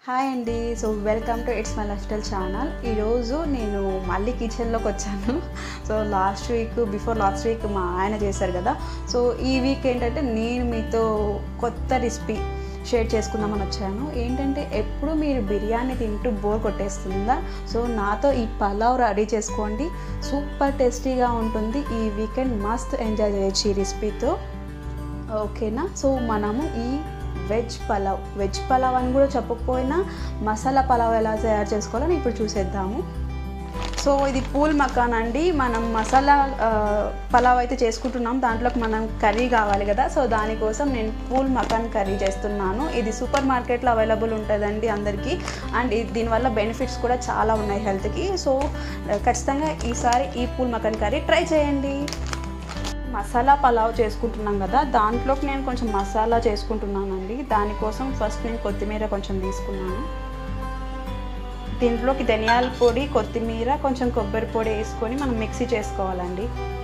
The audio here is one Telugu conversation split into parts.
హాయ్ అండి so welcome to it's my lifestyle channel ఈరోజు నేను మళ్ళీ కిచెన్లోకి వచ్చాను so last week before last week మా ఆయన చేశారు కదా సో ఈ వీక్ ఏంటంటే నేను మీతో కొత్త రెసిపీ షేర్ చేసుకుందామని వచ్చాను ఏంటంటే ఎప్పుడు మీరు బిర్యానీ తింటూ బోర్ కొట్టేస్తుందా సో నాతో ఈ పలావ్ రెడీ చేసుకోండి సూపర్ టేస్టీగా ఉంటుంది ఈ వీకెండ్ మస్త్ ఎంజాయ్ చేయొచ్చు ఈ రెసిపీతో ఓకేనా సో మనము ఈ వెజ్ పలావ్ వెజ్ పలావ్ అని కూడా చెప్పకపోయినా మసాలా పలావ్ ఎలా తయారు చేసుకోవాలని ఇప్పుడు చూసేద్దాము సో ఇది పూల్ మకాన్ అండి మనం మసాలా ఆ, పలావ్ అయితే చేసుకుంటున్నాం దాంట్లోకి మనం కర్రీ కావాలి కదా సో దానికోసం నేను పూల్ మకాన్ కర్రీ చేస్తున్నాను ఇది సూపర్ మార్కెట్లో అవైలబుల్ ఉంటుందండి అందరికీ అండ్ ఇది దీనివల్ల బెనిఫిట్స్ కూడా చాలా ఉన్నాయి హెల్త్కి సో ఆ, ఖచ్చితంగా ఈసారి ఈ పూల్ మకాన్ కర్రీ ట్రై చేయండి మసాలా పలావ్ చేసుకుంటున్నాం కదా దాంట్లోకి నేను కొంచెం మసాలా చేసుకుంటున్నానండి దానికోసం ఫస్ట్ నేను కొత్తిమీర కొంచెం తీసుకున్నాను దీంట్లోకి ధనియాల పొడి కొత్తిమీర కొంచెం కొబ్బరి పొడి వేసుకొని మనం మిక్సీ చేసుకోవాలండి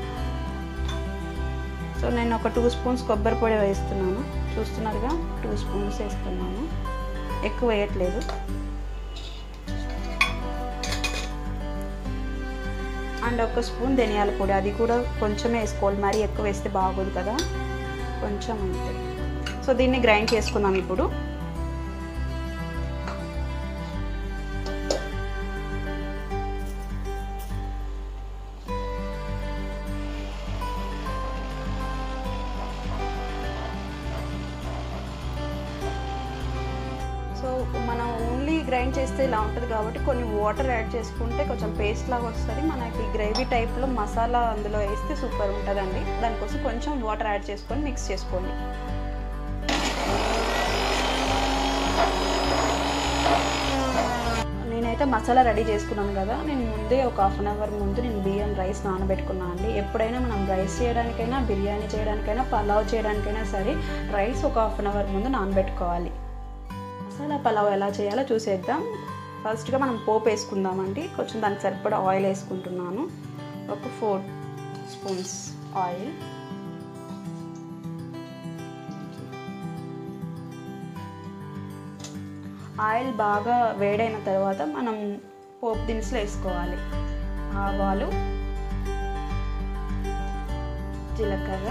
సో నేను ఒక టూ స్పూన్స్ కొబ్బరి పొడి వేస్తున్నాను చూస్తున్నారుగా టూ స్పూన్స్ వేస్తున్నాను ఎక్కువ వేయట్లేదు అండ్ ఒక స్పూన్ ధనియాల పొడి అది కూడా కొంచెమే వేసుకోవాలి మరీ ఎక్కువ వేస్తే బాగోదు కదా కొంచెం అంతే సో దీన్ని గ్రైండ్ చేసుకుందాం ఇప్పుడు సో మనం ఓన్లీ గ్రైండ్ చేస్తే ఇలా ఉంటుంది కాబట్టి కొన్ని వాటర్ యాడ్ చేసుకుంటే కొంచెం పేస్ట్ లాగా వస్తుంది మనకి గ్రేవీ టైప్లో మసాలా అందులో వేస్తే సూపర్ ఉంటుందండి దానికోసం కొంచెం వాటర్ యాడ్ చేసుకొని మిక్స్ చేసుకోండి నేనైతే మసాలా రెడీ చేసుకున్నాను కదా నేను ముందే ఒక హాఫ్ అన్ అవర్ ముందు నేను బియ్యం రైస్ నానబెట్టుకున్నాను అండి ఎప్పుడైనా మనం రైస్ చేయడానికైనా బిర్యానీ చేయడానికైనా పలావ్ చేయడానికైనా సరే రైస్ ఒక హాఫ్ అన్ అవర్ ముందు నానబెట్టుకోవాలి మసాలా పలావ్ ఎలా చేయాలో చూసేద్దాం ఫస్ట్గా మనం పోపు వేసుకుందామండి కొంచెం దానికి సరిపడా ఆయిల్ వేసుకుంటున్నాను ఒక ఫోర్ స్పూన్స్ ఆయిల్ ఆయిల్ బాగా వేడైన తర్వాత మనం పోపు దినుసులు వేసుకోవాలి ఆవాలు జీలకర్ర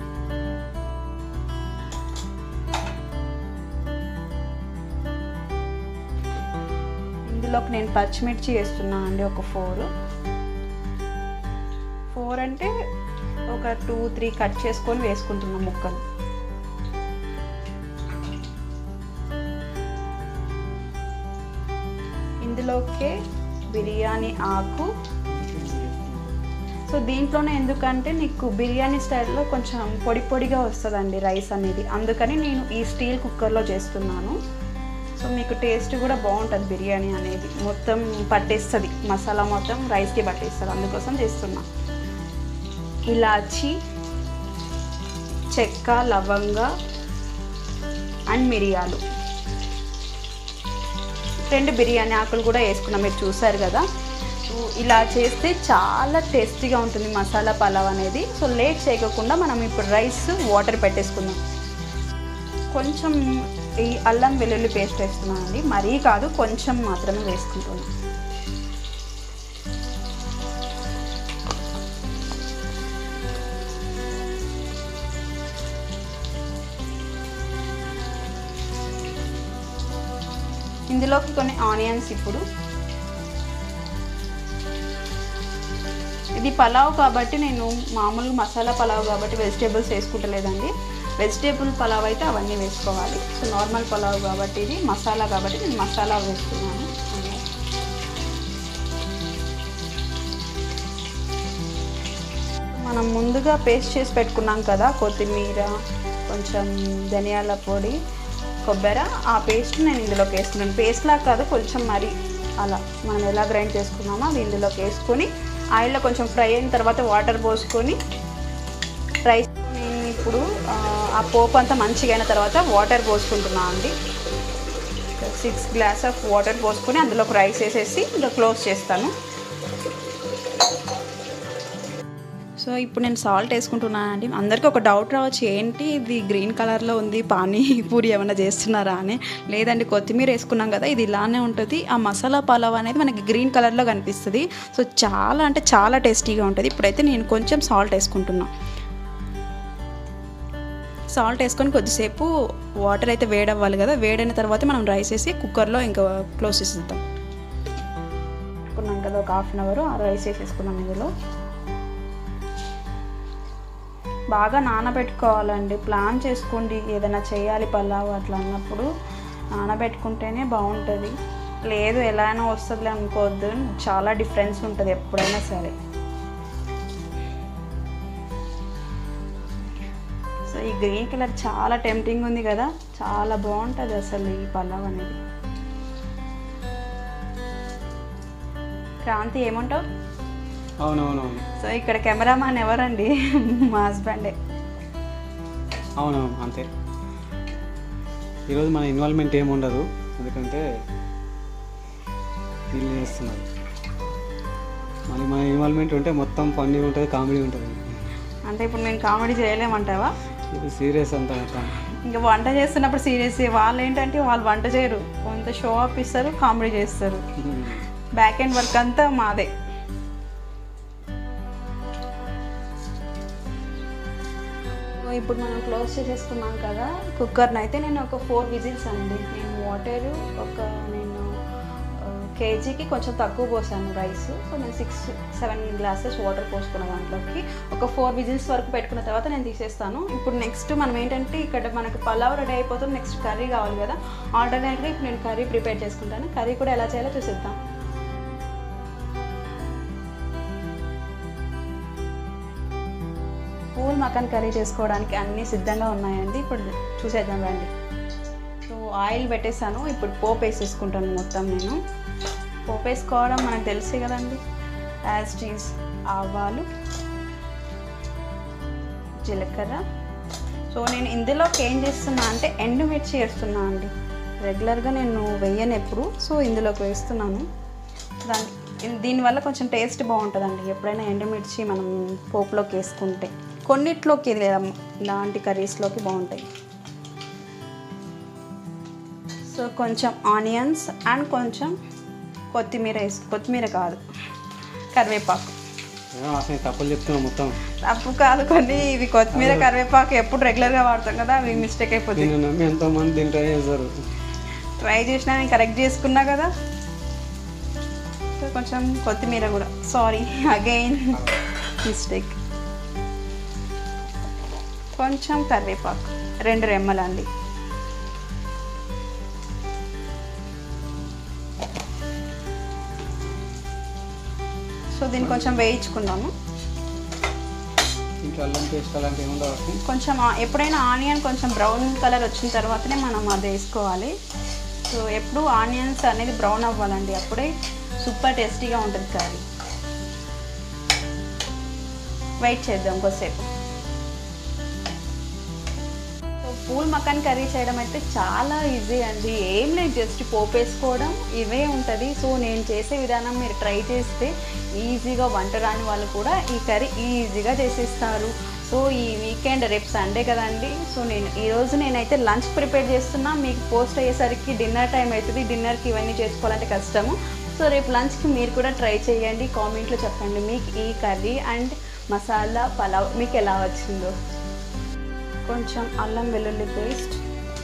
ఇందులోకి నేను పచ్చిమిర్చి వేస్తున్నాను అండి ఒక ఫోర్ ఫోర్ అంటే ఒక టూ త్రీ కట్ చేసుకొని వేసుకుంటున్నాం ముక్కలు ఇందులోకే బిర్యానీ ఆకు సో దీంట్లోనే ఎందుకంటే నీకు బిర్యానీ స్టైల్లో కొంచెం పొడి పొడిగా వస్తుందండి రైస్ అనేది అందుకని నేను ఈ స్టీల్ కుక్కర్లో చేస్తున్నాను సో మీకు టేస్ట్ కూడా బాగుంటుంది బిర్యానీ అనేది మొత్తం పట్టేస్తుంది మసాలా మొత్తం రైస్కి పట్టేస్తుంది అందుకోసం చేస్తున్నా ఇలాచి చెక్క లవంగ అండ్ మిరియాలు రెండు బిర్యానీ ఆకులు కూడా వేసుకున్నాం మీరు చూసారు కదా సో ఇలా చేస్తే చాలా టేస్టీగా ఉంటుంది మసాలా పలావ్ అనేది సో లేట్ చేయకుండా మనం ఇప్పుడు రైస్ వాటర్ పెట్టేసుకుందాం కొంచెం ఈ అల్లం వెల్లుల్లి పేస్ట్ వేస్తున్నానండి మరీ కాదు కొంచెం మాత్రమే వేసుకుంటున్నాను ఇందులోకి కొన్ని ఆనియన్స్ ఇప్పుడు ఇది పలావ్ కాబట్టి నేను మామూలుగా మసాలా పలావ్ కాబట్టి వెజిటేబుల్స్ వేసుకుంటలేదండి వెజిటేబుల్ పలావ్ అయితే అవన్నీ వేసుకోవాలి సో నార్మల్ పలావ్ కాబట్టి ఇది మసాలా కాబట్టి నేను మసాలా వేస్తున్నాను మనం ముందుగా పేస్ట్ చేసి పెట్టుకున్నాం కదా కొత్తిమీర కొంచెం ధనియాల పొడి కొబ్బరి ఆ పేస్ట్ నేను ఇందులోకి వేస్తున్నాను పేస్ట్ లాగా కాదు కొంచెం మరి అలా మనం ఎలా గ్రైండ్ చేసుకున్నామో అది ఇందులోకి వేసుకొని ఆయిల్లో కొంచెం ఫ్రై అయిన తర్వాత వాటర్ పోసుకొని రైస్ నేను ఇప్పుడు ఆ, ఆ పోపు అంతా మంచిగా అయిన తర్వాత వాటర్ పోసుకుంటున్నాను అండి సిక్స్ గ్లాస్ ఆఫ్ వాటర్ పోసుకొని అందులోకి రైస్ వేసేసి ఇంకా క్లోజ్ చేస్తాను సో ఇప్పుడు నేను సాల్ట్ వేసుకుంటున్నానండి అందరికీ ఒక డౌట్ రావచ్చు ఏంటి ఇది గ్రీన్ కలర్లో ఉంది పానీ పూరి ఏమైనా చేస్తున్నారా అని లేదండి కొత్తిమీర వేసుకున్నాం కదా ఇది ఇలానే ఉంటుంది ఆ మసాలా పలావ్ అనేది మనకి గ్రీన్ కలర్లో కనిపిస్తుంది సో చాలా అంటే చాలా టేస్టీగా ఉంటుంది ఇప్పుడైతే నేను కొంచెం సాల్ట్ వేసుకుంటున్నా సాల్ట్ వేసుకొని కొద్దిసేపు వాటర్ అయితే వేడవ్వాలి కదా వేడైన తర్వాత మనం రైస్ వేసి కుక్కర్లో ఇంకా క్లోజ్ చేసేద్దాం వేసుకున్నాం కదా ఒక హాఫ్ అన్ అవర్ ఆ రైస్ వేసేసుకున్నాం ఇందులో బాగా నానబెట్టుకోవాలండి ప్లాన్ చేసుకోండి ఏదైనా చేయాలి పలావ్ అట్లా అన్నప్పుడు నానబెట్టుకుంటేనే బాగుంటుంది లేదు ఎలా అయినా వస్తుందిలే అనుకోవద్దు చాలా డిఫరెన్స్ ఉంటుంది ఎప్పుడైనా సరే సో ఈ గ్రీన్ కలర్ చాలా టెంప్టింగ్ ఉంది కదా చాలా బాగుంటుంది అసలు ఈ పలావ్ అనేది క్రాంతి ఏమంటావు అవునవునవును సో ఇక్కడ కెమెరామాన్ ఎవరండి మా హస్బెండే అవునవును అంతే ఈరోజు మన ఇన్వాల్వ్మెంట్ ఏమి ఉండదు ఎందుకంటే వీళ్ళు చేస్తున్నారు మళ్ళీ మన ఇన్వాల్వ్మెంట్ ఉంటే మొత్తం ఫన్నీ ఉంటుంది కామెడీ ఉంటుంది అంటే ఇప్పుడు మేము కామెడీ చేయలేమంటావా ఇది సీరియస్ అంతా మొత్తం ఇంకా వంట చేస్తున్నప్పుడు సీరియస్ వాళ్ళు ఏంటంటే వాళ్ళు వంట చేయరు కొంత షో అప్ ఇస్తారు కామెడీ చేస్తారు బ్యాక్ ఎండ్ వర్క్ అంతా మాదే సో ఇప్పుడు మనం క్లోజ్ చేసేసుకున్నాం కదా కుక్కర్ని అయితే నేను ఒక ఫోర్ విజిల్స్ అండి నేను వాటర్ ఒక నేను ఆ, కేజీకి కొంచెం తక్కువ పోసాను రైస్ సో నేను సిక్స్ సెవెన్ గ్లాసెస్ వాటర్ పోసుకున్న దాంట్లోకి ఒక ఫోర్ విజిల్స్ వరకు పెట్టుకున్న తర్వాత నేను తీసేస్తాను ఇప్పుడు నెక్స్ట్ మనం ఏంటంటే ఇక్కడ మనకు పలావ్ రెడీ అయిపోతుంది నెక్స్ట్ కర్రీ కావాలి కదా ఆల్టర్నేట్గా ఇప్పుడు నేను కర్రీ ప్రిపేర్ చేసుకుంటాను కర్రీ కూడా ఎలా చేయాలో చూసేద్దాం పూల్ మటన్ కర్రీ చేసుకోవడానికి అన్నీ సిద్ధంగా ఉన్నాయండి ఇప్పుడు చూసేద్దాం రండి సో ఆయిల్ పెట్టేసాను ఇప్పుడు పోపు వేసేసుకుంటాను మొత్తం నేను పోపు వేసుకోవడం మనకు తెలుసే కదండి యాజ్ చీజ్ ఆవాలు జీలకర్ర సో నేను ఇందులోకి ఏం చేస్తున్నా అంటే ఎండుమిర్చి వేస్తున్నా అండి రెగ్యులర్గా నేను వెయ్యను ఎప్పుడు సో ఇందులోకి వేస్తున్నాను దాని దీనివల్ల కొంచెం టేస్ట్ బాగుంటుందండి ఎప్పుడైనా ఎండుమిర్చి మనం పోపులోకి వేసుకుంటే కొన్నిట్లోకి లేదా ఇలాంటి కర్రీస్లోకి బాగుంటాయి సో కొంచెం ఆనియన్స్ అండ్ కొంచెం కొత్తిమీర వేసు కొత్తిమీర కాదు కరివేపాకు ఏమో అసలు తప్పులు చెప్తున్నాం మొత్తం తప్పు కాదు కొన్ని ఇవి కొత్తిమీర కరివేపాకు ఎప్పుడు రెగ్యులర్గా వాడతాం కదా అవి మిస్టేక్ అయిపోతాయి నేను నమ్మి ఎంతో మంది దీన్ని ట్రై చేస్తారు ట్రై చేసినా నేను కరెక్ట్ చేసుకున్నా కదా సో కొంచెం కొత్తిమీర కూడా సారీ అగైన్ మిస్టేక్ కొంచెం కరివేపాకు రెండు రెమ్మలండి సో దీన్ని కొంచెం వేయించుకుందాము ఇంకా అల్లం పేస్ట్ అలాంటివి ఏముండవు కాబట్టి కొంచెం ఆ- ఎప్పుడైనా ఆనియన్ కొంచెం బ్రౌన్ కలర్ వచ్చిన తర్వాతనే మనం అది వేసుకోవాలి సో ఎప్పుడు ఆనియన్స్ అనేది బ్రౌన్ అవ్వాలండి అప్పుడే సూపర్ టేస్టీగా ఉంటుంది కర్రీ వెయిట్ చేద్దాం కొద్దిసేపు సో పూల్ మకాన్ కర్రీ చేయడం అయితే చాలా ఈజీ అండి ఏం లేదు జస్ట్ పోపు వేసుకోవడం ఇవే ఉంటుంది సో నేను చేసే విధానం మీరు ట్రై చేస్తే ఈజీగా వంట రాని వాళ్ళు కూడా ఈ కర్రీ ఈజీగా చేసేస్తారు సో ఈ వీకెండ్ రేపు సండే కదండి సో నేను ఈరోజు నేనైతే లంచ్ ప్రిపేర్ చేస్తున్నా మీకు పోస్ట్ అయ్యేసరికి డిన్నర్ టైం అవుతుంది డిన్నర్కి ఇవన్నీ చేసుకోవాలంటే కష్టము సో రేపు లంచ్కి మీరు కూడా ట్రై చేయండి కామెంట్లో చెప్పండి మీకు ఈ కర్రీ అండ్ మసాలా పలావ్ మీకు ఎలా వచ్చిందో కొంచెం అల్లం వెల్లుల్లి పేస్ట్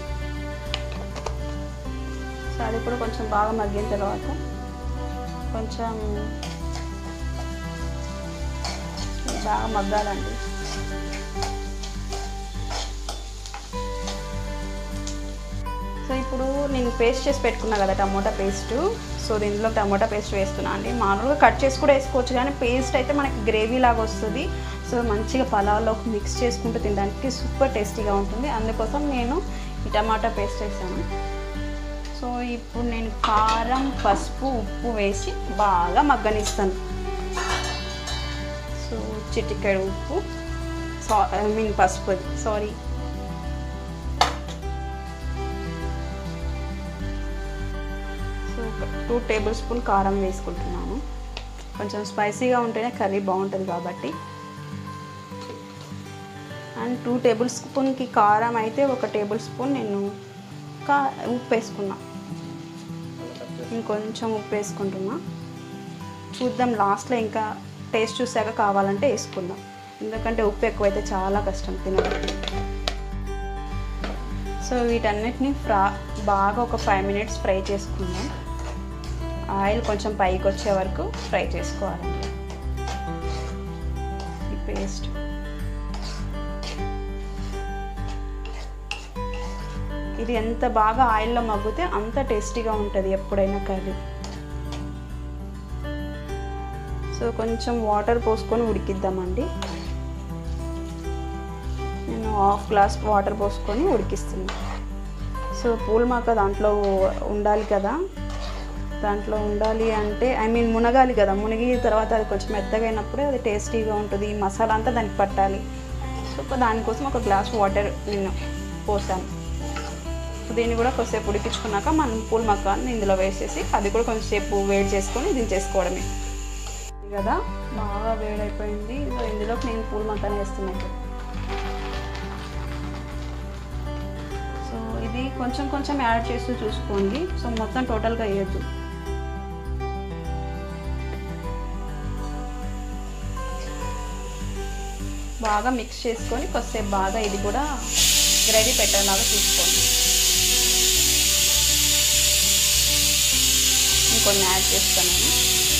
సో అది కూడా కొంచెం బాగా మగ్గిన తర్వాత కొంచెం ఇది బాగా మగ్గాలండి సో ఇప్పుడు నేను పేస్ట్ చేసి పెట్టుకున్నా కదా టమోటా పేస్ట్ సో దీంట్లో టమోటా పేస్ట్ వేస్తున్నా అండి మామూలుగా కట్ చేసి కూడా వేసుకోవచ్చు కానీ పేస్ట్ అయితే మనకి గ్రేవీ లాగా వస్తుంది సో మంచిగా పలావ్లోకి మిక్స్ చేసుకుంటూ తినడానికి సూపర్ టేస్టీగా ఉంటుంది అందుకోసం నేను ఈ టమాటా పేస్ట్ వేసాను సో ఇప్పుడు నేను కారం పసుపు ఉప్పు వేసి బాగా మగ్గనిస్తాను సో చిటికెడు ఉప్పు సా ఐ మీన్ పసుపు sorry so two tablespoon కారం వేసుకుంటున్నాను కొంచెం స్పైసీగా ఉంటేనే కర్రీ బాగుంటుంది కాబట్టి అండ్ టూ టేబుల్ స్పూన్కి కారం అయితే ఒక టేబుల్ స్పూన్ నేను కా ఉప్పు వేసుకున్నా ఇంకొంచెం ఉప్పు వేసుకుంటున్నా చూద్దాం లాస్ట్లో ఇంకా టేస్ట్ చూసాక కావాలంటే వేసుకుందాం ఎందుకంటే ఉప్పు ఎక్కువైతే చాలా కష్టం తినడం సో వీటన్నిటిని ఫ్రా బాగా ఒక ఫైవ్ మినిట్స్ ఫ్రై చేసుకుందాం ఆయిల్ కొంచెం పైకి వచ్చే వరకు ఫ్రై చేసుకోవాలండి ఈ పేస్ట్ ఇది ఎంత బాగా ఆయిల్లో మగ్గితే అంత టేస్టీగా ఉంటుంది ఎప్పుడైనా కర్రీ సో కొంచెం వాటర్ పోసుకొని ఉడికిద్దామండి నేను హాఫ్ గ్లాస్ వాటర్ పోసుకొని ఉడికిస్తున్నాను సో పూల్ మాక దాంట్లో ఉండాలి కదా దాంట్లో ఉండాలి అంటే ఐ మీన్ మునగాలి కదా మునిగి తర్వాత అది కొంచెం మెత్తగా అయినప్పుడే అది టేస్టీగా ఉంటుంది ఈ మసాలా అంతా దానికి పట్టాలి సో దానికోసం ఒక గ్లాస్ వాటర్ నేను పోసాను సో దీన్ని కూడా కొద్దిసేపు ఉడికించుకున్నాక మనం పూల్ మక్కాన్ని ఇందులో వేసేసి అది కూడా కొంచెంసేపు వేడి చేసుకొని దించేసుకోవడమే ఇది కదా బాగా వేడైపోయింది సో ఇందులోకి నేను పూల్ మక్కాన్ని వేస్తున్నాను సో ఇది కొంచెం కొంచెం యాడ్ చేస్తూ చూసుకోండి సో మొత్తం టోటల్గా వేయద్దు బాగా మిక్స్ చేసుకొని కొద్దిసేపు బాగా ఇది కూడా గ్రేవీ పెట్టేలాగా చూసుకోండి ఇంకొన్ని యాడ్ చేస్తాను నేను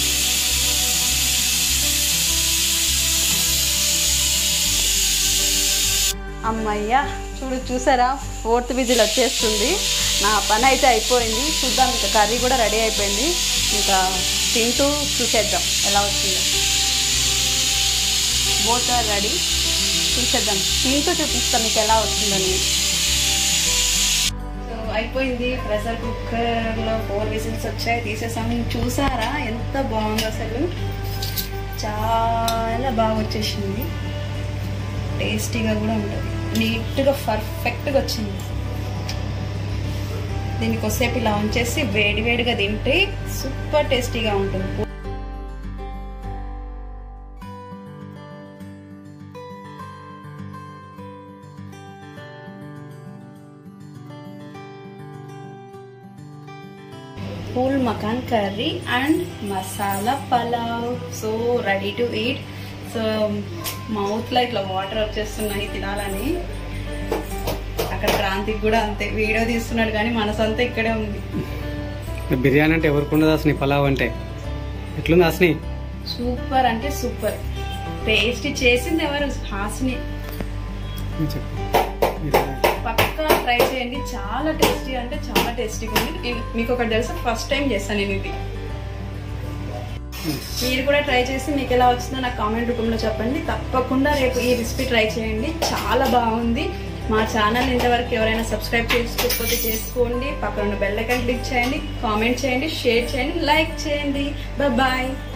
అమ్మయ్యా చూడు చూసారా ఫోర్త్ విజిల్ వచ్చేస్తుంది నా పని అయితే అయిపోయింది చూద్దాం ఇంకా కర్రీ కూడా రెడీ అయిపోయింది ఇంకా తింటూ చూసేద్దాం ఎలా వచ్చిందో బోత్ ఆర్ రెడీ చూసేద్దాం తింటూ చూపిస్తాం మీకు ఎలా వచ్చిందని సో అయిపోయింది ప్రెషర్ కుక్కర్లో ఫోర్ విజిల్స్ వచ్చాయి తీసేసాము చూసారా ఎంత బాగుంది అసలు చాలా బాగా వచ్చేసింది టేస్టీగా కూడా ఉంటుంది నీట్గా పర్ఫెక్ట్గా వచ్చింది దీనికి కొద్దిసేపు ఇలా ఉంచేసి వేడి వేడిగా తింటే సూపర్ టేస్టీగా ఉంటుంది phool makhana curry and masala pulao so ready to eat so మౌత్లో ఇట్లా వాటర్ వచ్చేస్తున్నాయి తినాలని అక్కడ క్రాంతికి కూడా అంతే వీడియో తీస్తున్నాడు కానీ మనసు అంతా ఇక్కడే ఉంది బిర్యానీ అంటే ఎవరికి ఉండదు అసలు పలావ్ అంటే ఎట్లుంది అసలు సూపర్ అంటే సూపర్ టేస్ట్ చేసింది ఎవరు హాస్ని చెప్పు పక్కా ట్రై చేయండి చాలా టేస్టీ అంటే చాలా టేస్టీగా ఉంది ఇది- మీకు ఒకటి తెలుసా ఫస్ట్ టైం చేస్తాను నేను ఇది మీరు కూడా ట్రై చేసి మీకు ఎలా వచ్చిందో నాకు కామెంట్ రూపంలో చెప్పండి తప్పకుండా రేపు ఈ రెసిపీ ట్రై చేయండి చాలా బాగుంది మా ఛానల్ ఇంతవరకు ఎవరైనా సబ్స్క్రైబ్ చేసుకోకపోతే చేసుకోండి పక్కన ఉన్న బెల్ ఐకాన్ క్లిక్ చేయండి కామెంట్ చేయండి షేర్ చేయండి లైక్ చేయండి బాయ్